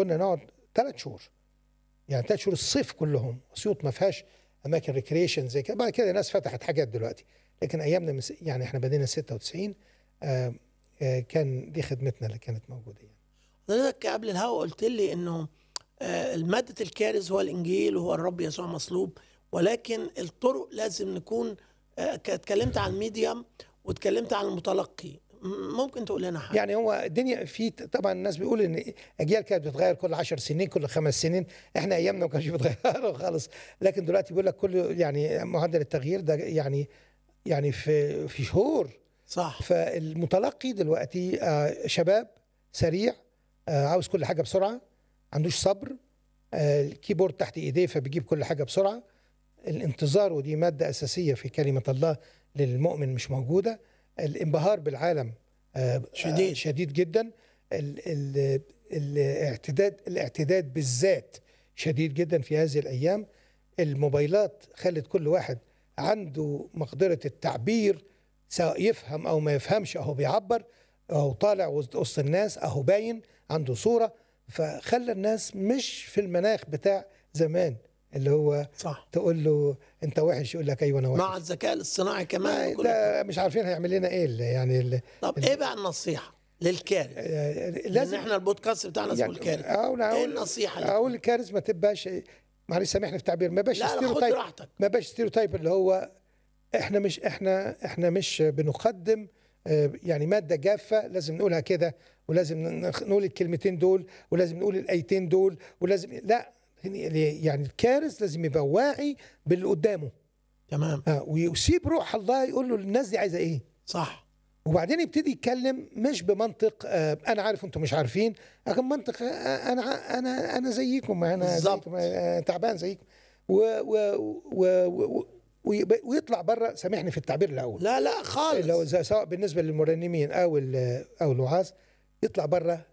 كنا نقعد ثلاث شهور يعني ثلاث شهور الصيف كلهم اسيوط ما فيهاش اماكن ريكريشن زي كده بعد كده الناس فتحت حاجات دلوقتي لكن ايامنا مس- يعني احنا بدينا 96 آه آه كان دي خدمتنا اللي كانت موجوده يعني حضرتك قبل الهوا قلت لي انه آه، مادة الكارث هو الانجيل وهو الرب يسوع مصلوب ولكن الطرق لازم نكون آه، ك- اتكلمت عن الميديم واتكلمت عن المتلقي م- ممكن تقول لنا حاجه يعني هو الدنيا في طبعا الناس بيقول ان اجيال كانت بتتغير كل 10 سنين كل خمس سنين احنا ايامنا ما كانش بيتغيروا خالص لكن دلوقتي بيقول لك كل يعني معدل التغيير ده يعني يعني في في شهور صح فالمتلقي دلوقتي آه، شباب سريع آه، عاوز كل حاجه بسرعه عندوش صبر آه، الكيبورد تحت ايديه فبيجيب كل حاجه بسرعه الانتظار ودي ماده اساسيه في كلمه الله للمؤمن مش موجوده الانبهار بالعالم آه، شديد. آه، شديد جدا ال- ال- الاعتداد الاعتداد بالذات شديد جدا في هذه الايام الموبايلات خلت كل واحد عنده مقدره التعبير سواء يفهم او ما يفهمش اهو بيعبر اهو طالع وسط وسط الناس اهو باين عنده صوره فخلى الناس مش في المناخ بتاع زمان اللي هو صح تقول له انت وحش يقول لك ايوه انا وحش مع الذكاء الاصطناعي كمان ما- وكل ده مش عارفين هيعمل لنا ايه اللي يعني اللي طب ايه بقى النصيحه للكارث آه، لازم لازم احنا البودكاست بتاعنا اسمه يعني الكارث اقول ايه اقول النصيحه اللي اقول الكارث ما تبقاش معلش سامحني في التعبير ما بقاش لا لا خد ستيريوتايب راحتك ما بقاش ستيريوتايب اللي هو احنا مش احنا احنا مش بنقدم آه، يعني ماده جافه لازم نقولها كده ولازم ن- نقول الكلمتين دول ولازم نقول الايتين دول ولازم لا يعني الكارث لازم يبقى واعي باللي قدامه تمام آه، ويسيب روح الله يقول له الناس دي عايزه ايه صح وبعدين يبتدي يتكلم مش بمنطق آه، انا عارف انتم مش عارفين لكن منطق آه، انا ع- انا انا زيكم انا بالظبط. زيكم آه، تعبان زيكم و و و و ويبقى- ويطلع بره سامحني في التعبير الاول لا لا خالص لو زي- سواء بالنسبه للمرنمين او ال- او الوعاظ يطلع بره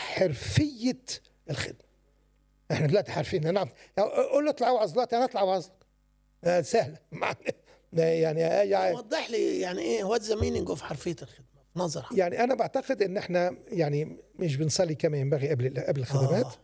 حرفيه الخدمه احنا دلوقتي عارفين نعرف قول له اطلع اوعظ دلوقتي انا اطلع اوعظ آه، سهله يعني يعني وضح لي يعني ايه وات ذا مينينج اوف حرفيه الخدمه في نظر حضرتك يعني انا بعتقد ان احنا يعني مش بنصلي كما ينبغي قبل قبل الخدمات آه.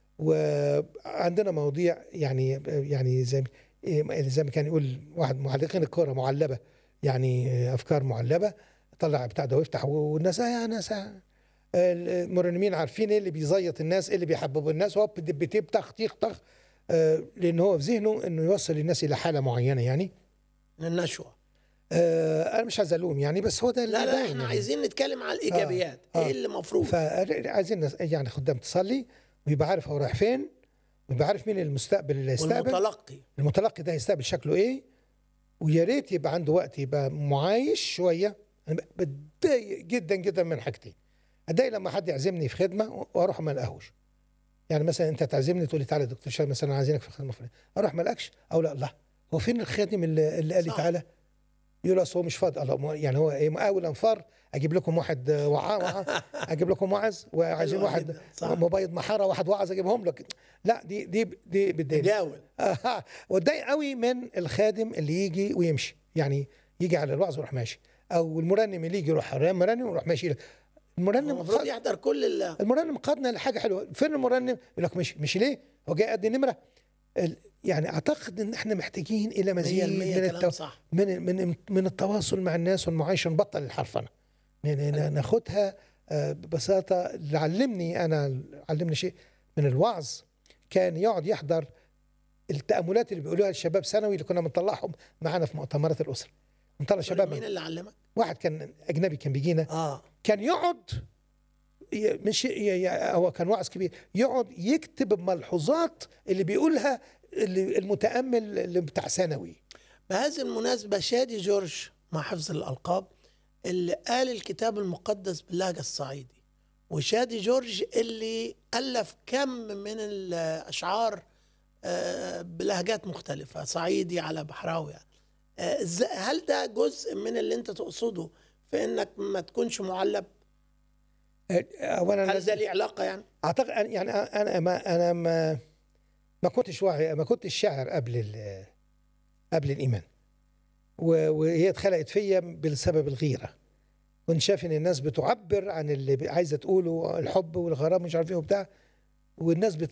وعندنا مواضيع يعني يعني زي زي ما كان يقول واحد معلقين الكوره معلبه يعني افكار معلبه طلع بتاع ده ويفتح والناس آه يا ناس آه. المرنمين عارفين ايه اللي بيزيط الناس ايه اللي بيحببوا الناس هوب دب تيب طخ طيخ طخ آه، لان هو في ذهنه انه يوصل الناس الى حاله معينه يعني من النشوه آه، انا مش عايز الوم يعني بس هو ده اللي لا لا باين احنا يعني. عايزين نتكلم على الايجابيات آه. ايه اللي المفروض فعايزين نس- يعني خدام تصلي ويبقى عارف هو رايح فين ويبقى عارف مين المستقبل اللي هيستقبل والمتلقي المتلقي ده هيستقبل شكله ايه ويا ريت يبقى عنده وقت يبقى معايش شويه انا بتضايق جدا جدا من حاجتين اتضايق لما حد يعزمني في خدمه واروح ما الاقيهوش يعني مثلا انت تعزمني تقول لي تعالى يا دكتور شاي مثلا عايزينك في خدمه فلانيه اروح ما الاقيش او لا لا هو فين الخادم اللي, اللي قال لي صح. تعالى يقول اصل هو مش فاضي الله مو- يعني هو ايه مقاول انفار اجيب لكم واحد آه، وعاء وعاء اجيب لكم واعظ وعايزين حلوة واحد جدا، صح. مبيض محاره واحد واعظ اجيبهم لك لا دي دي دي بتضايقني تجاول آه، واتضايق قوي من الخادم اللي يجي ويمشي يعني يجي على الوعظ ويروح ماشي او المرنم اللي يجي يروح مرنم ويروح ماشي المرنم المفروض خ- يحضر كل ال- المرنم قادنا لحاجه حلوه فين المرنم يقول لك مشي مشي ليه هو جاي قد نمره ال- يعني اعتقد ان احنا محتاجين الى مزيد 100% من كلام التو... صح من من من التواصل مع الناس والمعايشه نبطل الحرفنه ن- ن- ناخدها آه، ببساطه اللي علمني انا علمني شيء من الوعظ كان يقعد يحضر التاملات اللي بيقولوها الشباب ثانوي اللي كنا بنطلعهم معانا في مؤتمرات الاسره نطلع شباب مين اللي علمك؟ واحد كان اجنبي كان بيجينا اه كان يقعد ي- مش ي- ي- هو كان واعظ كبير يقعد يكتب الملحوظات اللي بيقولها اللي المتامل اللي بتاع ثانوي بهذه المناسبة شادي جورج مع حفظ الألقاب اللي قال الكتاب المقدس باللهجة الصعيدي وشادي جورج اللي ألف كم من الأشعار آه، بلهجات مختلفة صعيدي على بحراوي آه، إز- هل ده جزء من اللي أنت تقصده في إنك ما تكونش معلب؟ اولا هل لازم- ده ليه علاقة يعني؟ اعتقد أنا- يعني انا ما انا ما ما كنتش واعي ما كنتش شاعر قبل ال- قبل الايمان و- وهي اتخلقت فيا بسبب الغيره كنت شايف ان الناس بتعبر عن اللي ب- عايزه تقوله الحب والغرام مش عارف ايه وبتاع والناس